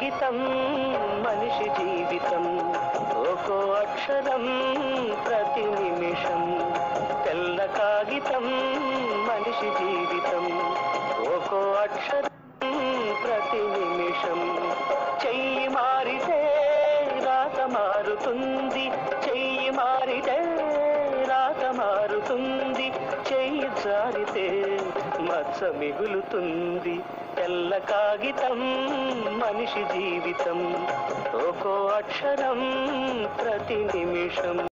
కాగితం మనిషి జీవితం ఒక్కో అక్షరం ప్రతి నిమిషం తెల్ల కాగితం మనిషి జీవితం ఒక్కో అక్షరం ప్రతి నిమిషం చెయ్యి మారితే రాత మారుతుంది చెయ్యి మారితే రాత మారుతుంది చెయ్యి జారితే మచ్చ మిగులుతుంది తెల్ల కాగితం మనిషి జీవితం ఒక్కో అక్షరం ప్రతి నిమిషం